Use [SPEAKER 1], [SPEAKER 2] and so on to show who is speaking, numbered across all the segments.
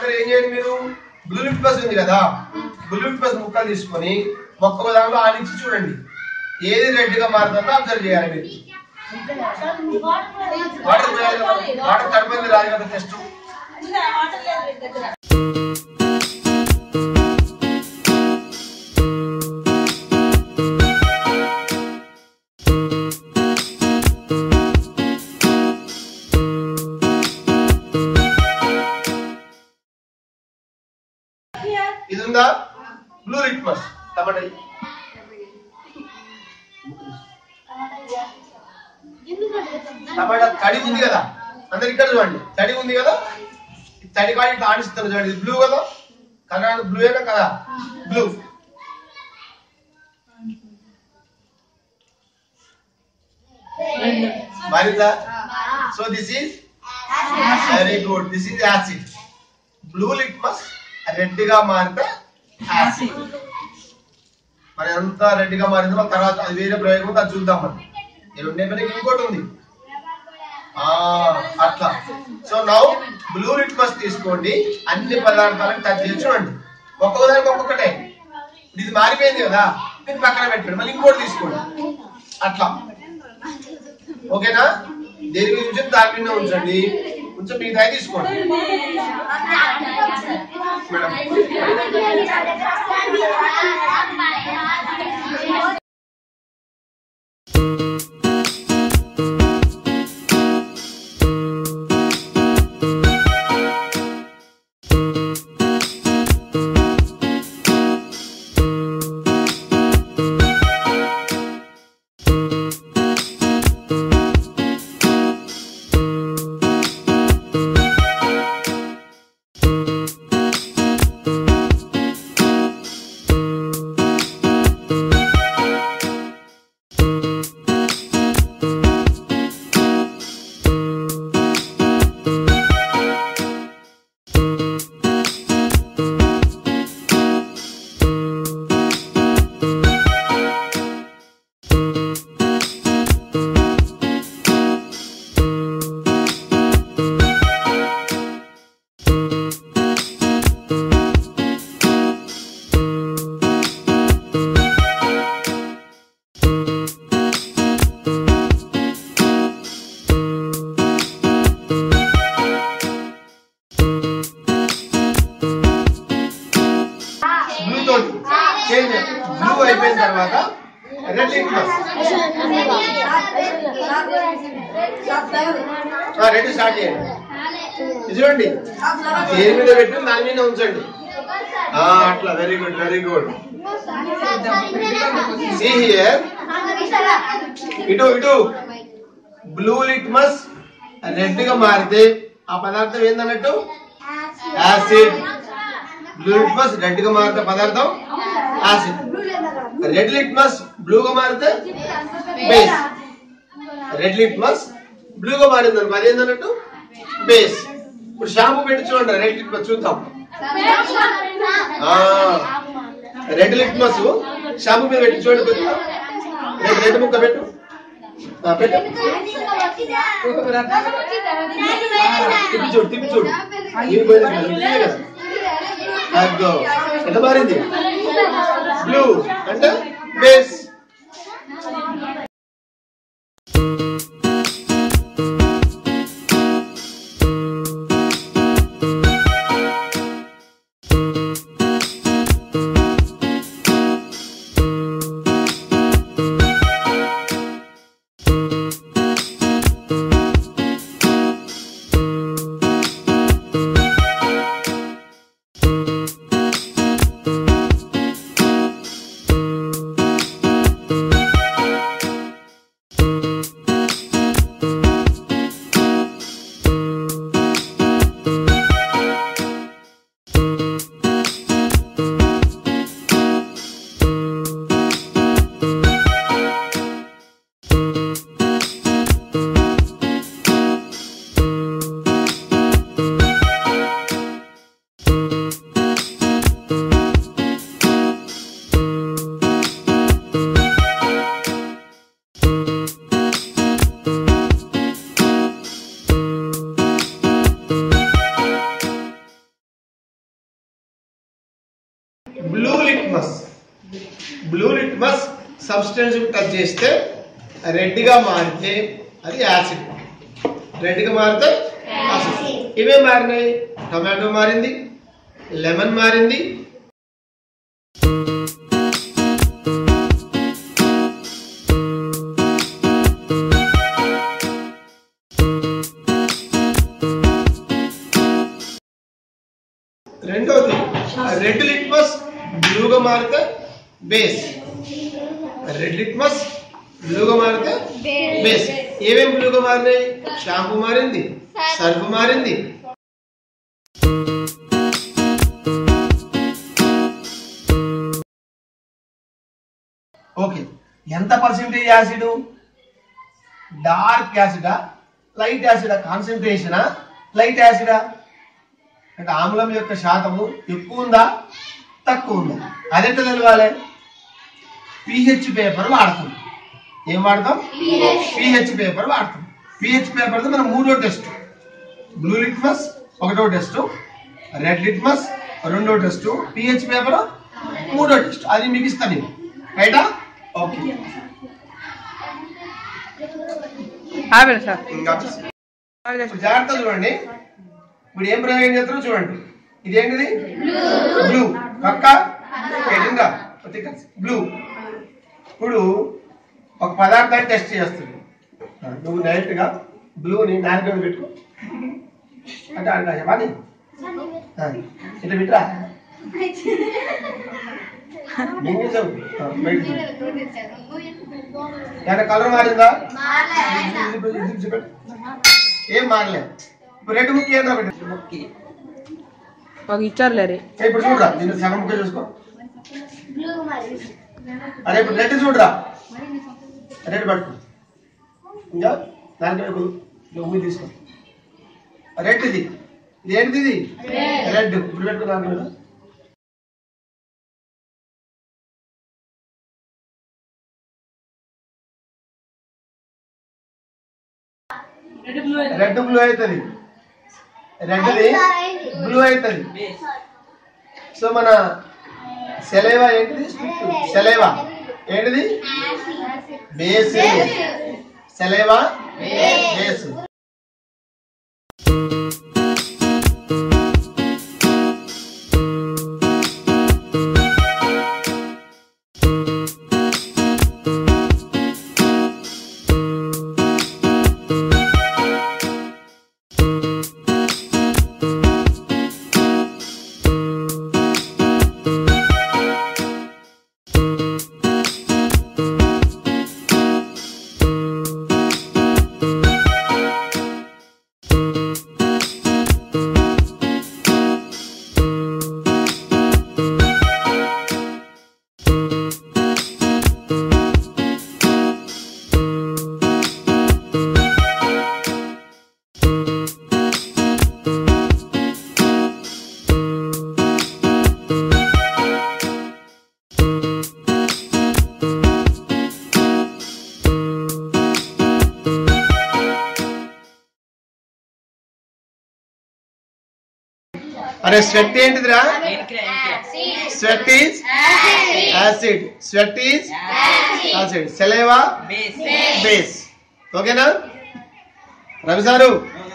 [SPEAKER 1] ఇక్కడ ఏం చేయండి మీరు బ్లూ లిట్మస్ ఉంది కదా బ్లూ లిట్మస్ ముక్కలు తీసుకొని ఒక్కొక్క దాంట్లో ఆనించి చూడండి ఏది రెడ్ గా మారుతుందో అబ్జర్వ్ చేయాలి మీరు వాటర్ పోయాలి కదా, వాటర్ తడిపోయింది రాదు కదా టెస్ట్ ఇది ఉందా బ్లూ లిట్మస్ టమాటా టమాటా తడి ఉంది కదా అందరు ఇక్కడ చూడండి తడి ఉంది కదా ఈ తడి కాడి ఇట్లా ఆడిస్తారు చూడండి ఇది బ్లూ కదా కలర్ బ్లూ ఏనా కదా బ్లూ మారిందా so this is very good this is acid blue litmus red గా మారితే యాసిడ్ మరి ఎంత రెడ్ గా మారిందో మన తర్వాత అది వేరే ప్రయోగం ఉంది, అది చూద్దాం మనం ఈ రెండే పనికి ఇంకోటి ఉంది ఆ అట్లా సో నౌ బ్లూ లిట్మస్ తీసుకోండి అన్ని పదార్థాలను టచ్ చేసి చూడండి ఒక్కొక్కదానికి ఒక్కొక్కటే ఇప్పుడు ఇది మారిపోయింది కదా దీన్ని పక్కన పెట్టండి మళ్ళీ ఇంకోటి తీసుకోండి అట్లా ఓకేనా దేని మీద ఉంచండి దాని మీద ఉంచండి కొంచెం మిగతా తీసుకోండి మేడం బ్లూ తోటి చేంజ్ బ్లూ అయిపోయిన తర్వాత రెడ్ లిట్మస్ రెడ్ స్టార్ట్ చేయండి ఇది చూడండి దేని మీద పెట్టి దాని మీద ఉంచండి ఆ, అట్లా very good very good see here ఇటు ఇటు బ్లూ లిట్మస్ రెడ్ గా మారితే ఆ పదార్థం ఏందన్నట్టు యాసిడ్ బ్లూ లిట్మస్ రెడ్ గా మారితే పదార్థం యాసిడ్ రెడ్ లిట్మస్ బ్లూ గా మారితే బేస్ రెడ్ లిట్మస్ బ్లూ గా మారింది అనుకో అదేందన్నట్టు బేస్ ఇప్పుడు షాంపూ పెట్టి చూడండి రెడ్ లిట్మస్ చూద్దాం రెడ్ లిట్మస్ షాంపూ మీద పెట్టి చూడండి కొద్దిగా రెడ్ రెడ్ ముక్క పెట్టు ఆ, పెట్టు తిప్పి చూడు తిప్పి చూడు నీరు పోయింది కదా, నీరే కదా అదో ఎంత మారింది బ్లూ అంటే base blue litmus substance touch చేస్తే రెడ్ గా మారితే అది యాసిడ్ రెడ్ గా మారితే యాసిడ్ ఇవే మారినాయి టమాటో మారింది లెమన్ మారింది రెండోది రెడ్ లిట్మస్ బ్లూగా మారితే బేస్ రెడ్ లిట్మస్ బ్లూగా మారితే బేస్ ఏమేమి బ్లూగా మారినాయి షాంపూ మారింది సర్ఫ్ మారింది ఓకే ఎంత పర్సెంటేజ్ యాసిడ్ డార్క్ యాసిడా లైట్ యాసిడా కాన్సన్ట్రేషనా లైట్ యాసిడా అంటే ఆమ్లం యొక్క శాతము ఎక్కువ ఉందా తక్కువ ఉందా అదెంత తెలవాలి పిహెచ్ పేపర్ వాడతాం ఏం వాడతాం పిహెచ్ పేపర్ వాడతాం పిహెచ్ పేపర్ మనం మూడో టెస్ట్ బ్లూ లిట్మస్ ఒకటో టెస్ట్ రెడ్ లిట్మస్ రెండో టెస్ట్ పిహెచ్ పేపర్ మూడో టెస్ట్ అది మీకు ఇస్తాను నేను రైటా ఓకే
[SPEAKER 2] ఆపండి సార్
[SPEAKER 1] ఇంకా ఇప్పుడు జాగ్రత్త చూడండి ఇప్పుడు ఏం ప్రయోగం చేస్తారో చూడండి ఇదేంటిది బ్లూ పక్క ఎడింగా బ్లూ ఇప్పుడు ఒక పదార్థాన్ని టెస్ట్ చేస్తుంది నువ్వు డైరెక్ట్ గా బ్లూని నాలుగు మీద పెట్టుకో అంటే అంటే చెప్పాలి ఇట్లా పెట్టరా మింగి చదువు బయట ఏమైనా కలర్ మారిందా ఇది- ఇది- ఇది చూపెట్టు. ఏం మారలేదు ఇప్పుడు రెడ్ ముక్కి ఏంద్రా ఒకటి
[SPEAKER 2] మాకు ఇచ్చారులే రే
[SPEAKER 1] ఏ, ఇప్పుడు చూడరా దీన్ని సగం ముక్క చూసుకో అరే ఇప్పుడు రెడ్ చూడరా రెడ్ పట్టుకో ఇంకా దానికి వైపు నువ్వు తీసుకో రెడ్ ఇది ఇది ఏంటిది ఇది రెడ్ ఇప్పుడు పెట్టుకో దానికి మీద. రెడ్ బ్లూ అవుతుంది రెడ్ది బ్లూ అవుతుంది సో మన సెలైవా ఏంటిది సెలైవా ఏంటిది బేస్ సెలైవా బేస్ అరే స్వెట్ ఏంటిదిరా sweat is acid sweat is acid saliva base ఓకేనా Ravi sir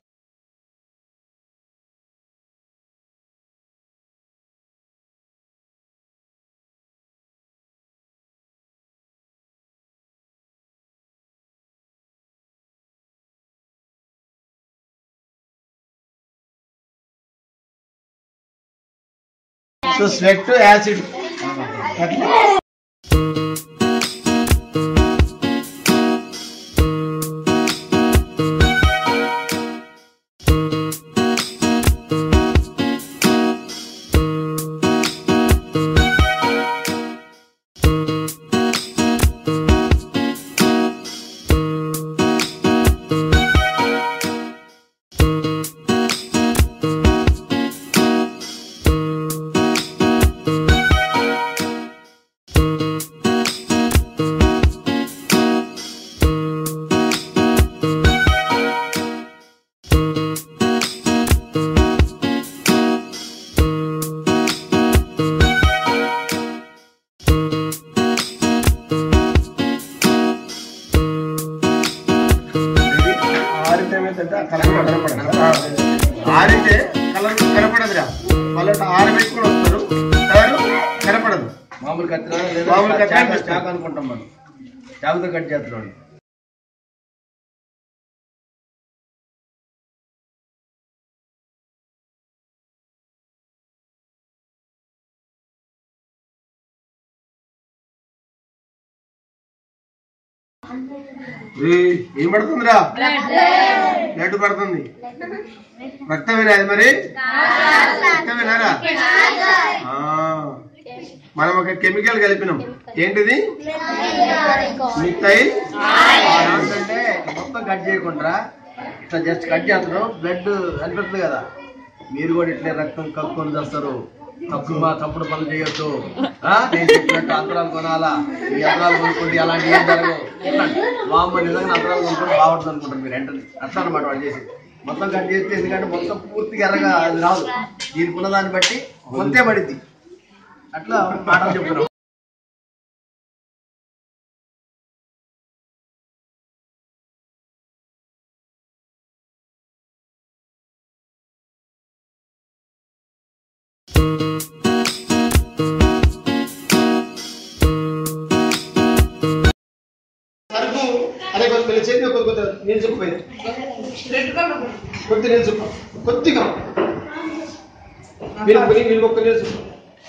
[SPEAKER 1] so sweat acid ఆరిపోయిందంటే ఆ కలర్ కనపడదు ఆరితే కలర్ కనపడదురా వాళ్ళు ఆరబెట్టుకుని వస్తారు కలర్ కనపడదు
[SPEAKER 3] మామూలు కత్తిరా
[SPEAKER 1] మామూలు కత్తిరా
[SPEAKER 3] చాకు-
[SPEAKER 1] కత్తిరా.
[SPEAKER 3] చాకు అనుకుంటాం మనం చాకుతో కట్ చేస్తున్నాడు
[SPEAKER 1] ఏయ్, ఏం పడుతుందిరా బ్లడ్ పడుతుంది రక్తమేనా అది మరి రక్తమేనారా ఆ, మనం ఒక కెమికల్ కలిపినాం ఏంటిది మిగతాయి
[SPEAKER 3] అంటే మొత్తం కట్ చేయకుండా ఇట్లా జస్ట్ కట్ చేస్తారు బ్లడ్ అనిపిస్తుంది కదా మీరు కూడా ఇట్లే రక్తం కక్కుని చేస్తారు తప్పు మా తప్పుడు పనులు చేయొద్దు ఆ? నేను చెప్పినట్టు అంతరాలు కొనాలా ఈ అంతరాలు కొనుక్కోండి అలాంటివి ఏం జరగవు ఇట్లాంటి మా అమ్మ నిజంగా అంతరాలు కొనుక్కోండి బాగుంటుంది అనుకుంటారు మీరు వెంటనే అట్లా అనమాట వాళ్ళు చేసి మొత్తం కట్ చేస్తే ఎందుకంటే మొత్తం పూర్తిగా ఎర్రగా అది రాదు దీనికి ఉన్న దాన్ని బట్టి కొంతే పడిద్ది అట్లా పాఠం చెప్తున్నాం
[SPEAKER 1] సరుకు అదే కొంచెం వీళ్ళ చేతి ఒక కొద్ది నీళ్ళు చెప్పిపోయింది కొద్ది నీళ్ళు చెప్పు కొద్దిగా వీళ్ళకి పోయి వీళ్ళకి ఒక్క నీళ్ళు చెప్పు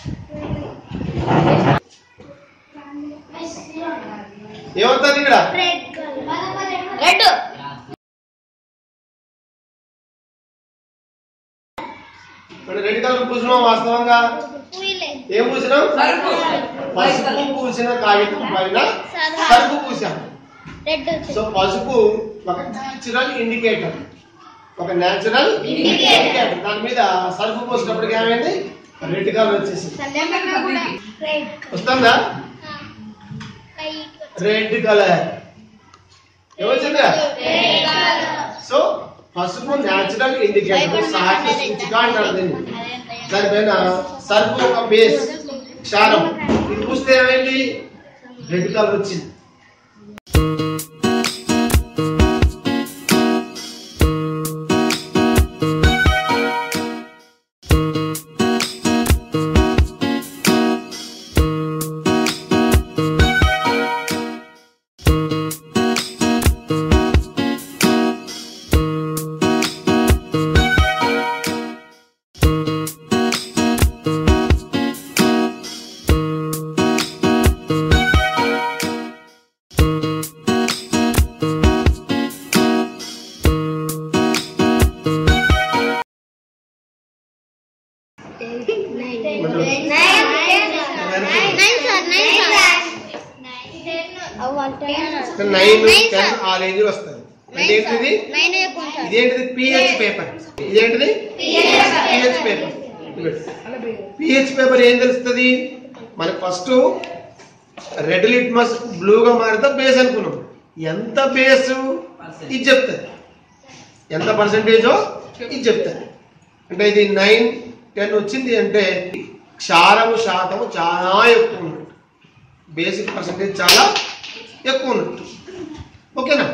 [SPEAKER 1] ఏమవుతుంది ఇక్కడ
[SPEAKER 4] రెడ్
[SPEAKER 1] ఇప్పుడు రెడ్ కలర్ పూసినాం వాస్తవంగా ఏం పూసినాం పసుపు పూసిన కాగితం పైన సరుకు పూసాం
[SPEAKER 4] రెడ్
[SPEAKER 1] సో పసుపు ఒక న్యాచురల్ ఇండికేటర్ ఒక న్యాచురల్ ఇండికేటర్ దాని మీద సరుకు పోసినప్పటికి ఏమైంది రెడ్ కలర్ వచ్చేసింది వస్తుందా రెడ్ కలర్ ఏమొచ్చిందా సో పసుపు న్యాచురల్ ఇండికేటర్ సాటి సూచిక అంటారు దీన్ని దానిపైన సర్పు ఒక బేస్ క్షారం ఇది చూస్తే ఏమైంది రెడ్ కలర్ వచ్చింది నైన్ టెన్ ఆ రేంజ్ వస్తుంది అంటే ఏంటిది ఇదేంటిది పిహెచ్ పేపర్ ఇదేంటిది పిహెచ్ పేపర్ పిహెచ్ పేపర్ ఏం తెలుస్తుంది మనకు ఫస్ట్ రెడ్ లిట్మస్ బ్లూగా మారితే బేస్ అనుకున్నాం ఎంత బేస్ ఇది చెప్తుంది ఎంత పర్సంటేజో ఇది చెప్తుంది అంటే ఇది నైన్ టెన్ వచ్చింది అంటే క్షారము శాతము చాలా ఎక్కువ ఉన్నట్టు బేసిక్ పర్సంటేజ్ చాలా ఎక్కువ ఉన్నట్టు ఓకేనా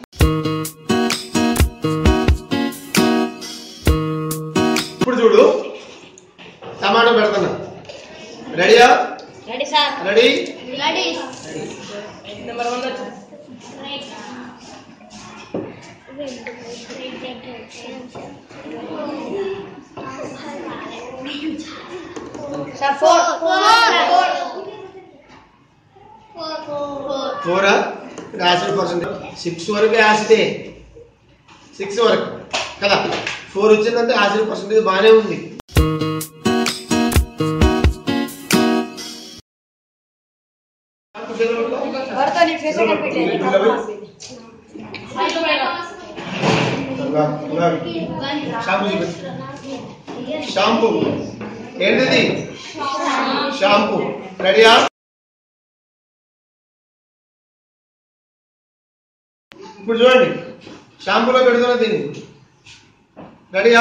[SPEAKER 1] ఇప్పుడు చూడు టమాటో పెడుతున్నా రెడీయా
[SPEAKER 4] ready sir
[SPEAKER 1] ready
[SPEAKER 4] ready sir four four
[SPEAKER 1] ఫోరా యాసిడ్ పర్సెంటేజ్ సిక్స్ వరకు యాసిడే సిక్స్ వరకు కదా ఫోర్ వచ్చిందంటే యాసిడ్ పర్సెంటేజ్ బాగానే ఉంది షాంపూ చూపించు. షాంపూ ఏంటిది షాంపూ రెడీయా ఇప్పుడు చూడండి షాంపూలో పెడుతున్నా దీన్ని రెడీయా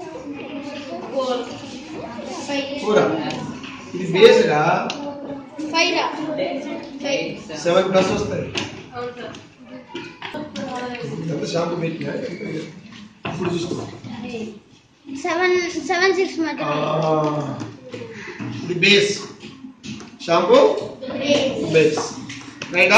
[SPEAKER 1] కూర ఇది బేస్గా
[SPEAKER 4] ఫైవ్ రా
[SPEAKER 1] సెవెన్ ప్లస్ వస్తాయి ఎంత షాంపూ పెట్టినా ఇప్పుడు చూసుకో
[SPEAKER 4] సెవెన్ సెవెన్ సిక్స్ మధ్య
[SPEAKER 1] ఇది బేస్ షాంపూ బేస్ రైటా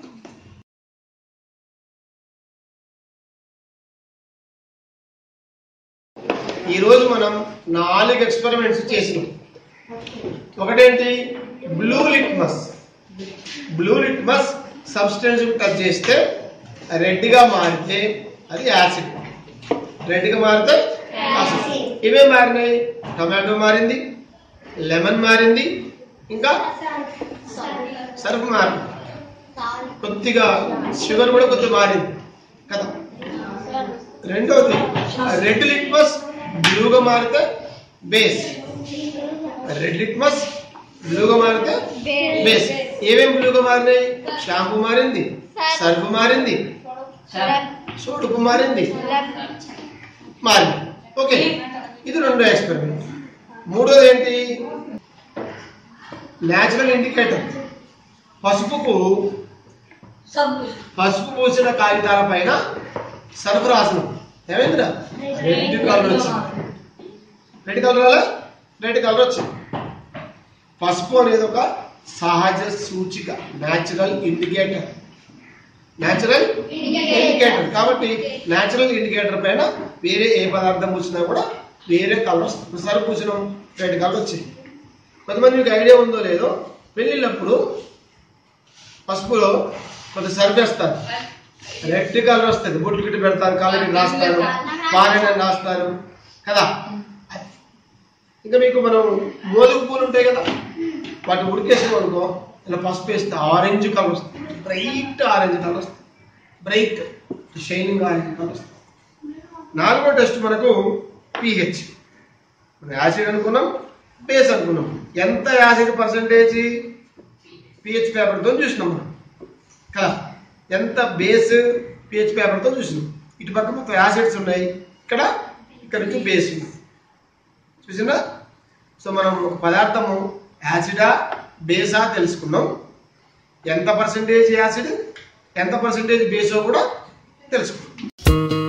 [SPEAKER 1] ఈరోజు మనం నాలుగు ఎక్స్పెరిమెంట్స్ చేసినాం ఒకటేంటి blue litmus blue litmus substance touch చేస్తే రెడ్గా మారితే అది యాసిడ్ రెడ్గా మారితే యాసిడ్ ఇవే మారినాయి టమాటో మారింది లెమన్ మారింది ఇంకా సర్ఫ్ మారింది కొద్దిగా షుగర్ కూడా కొద్దిగా మారింది కదా రెండోది రెడ్ లిట్మస్ బ్లూగా మారితే బేస్ రెడ్ లిట్మస్ బ్లూగా మారితే బేస్ ఏమేమి బ్లూగా మారినాయి షాంపూ మారింది సర్ఫ్ మారింది సోడుపు మారింది మారింది ఓకే ఇది రెండో ఎక్స్పెరిమెంట్ మూడోది ఏంటి న్యాచురల్ ఇండికేటర్ పసుపుకు పసుపు పూసిన కాగితాల పైన సరుకు రాసినాం ఏమైందిరా రెడ్ కలర్ వచ్చింది రెడ్ కలర్ రాలే రెడ్ కలర్ వచ్చింది పసుపు అనేది ఒక సహజ సూచిక న్యాచురల్ ఇండికేటర్ న్యాచురల్ ఇండికేటర్ కాబట్టి న్యాచురల్ ఇండికేటర్ పైన వేరే ఏ పదార్థం పూసినా కూడా వేరే కలర్ వస్తుంది సరుకు పూసినాం రెడ్ కలర్ వచ్చింది కొంతమంది మీకు ఐడియా ఉందో లేదో పెళ్ళిళ్ళప్పుడు పసుపులో కొంత సర్ఫ్ వేస్తారు రెడ్ కలర్ వస్తుంది బొట్లు గిట్టు పెడతారు కాళ్ళకి రాస్తారు పాలన రాస్తారు కదా ఇంకా మీకు మనం మోదుగు పూలు ఉంటాయి కదా వాటి ఉడికేసాం అనుకో ఇలా పసుపు వేస్తే ఆరెంజ్ కలర్ వస్తుంది బ్రైట్ ఆరెంజ్ కలర్ వస్తుంది బ్రైట్ షైనింగ్ ఆరెంజ్ కలర్ వస్తుంది నాలుగో టెస్ట్ మనకు పిహెచ్ యాసిడ్ అనుకున్నాం బేస్ అనుకున్నాం ఎంత యాసిడ్ పర్సంటేజ్ పిహెచ్ పేపర్తో చూసినాం మనం కదా ఎంత బేస్ పిహెచ్ పేపర్తో చూసినాం ఇటు పక్క మొత్తం యాసిడ్స్ ఉన్నాయి ఇక్కడ ఇక్కడ నుంచి బేస్ ఉంది చూసిందా సో మనం ఒక పదార్థము యాసిడా బేసా తెలుసుకున్నాం ఎంత పర్సంటేజ్ యాసిడ్ ఎంత పర్సంటేజ్ బేసో కూడా తెలుసుకున్నాం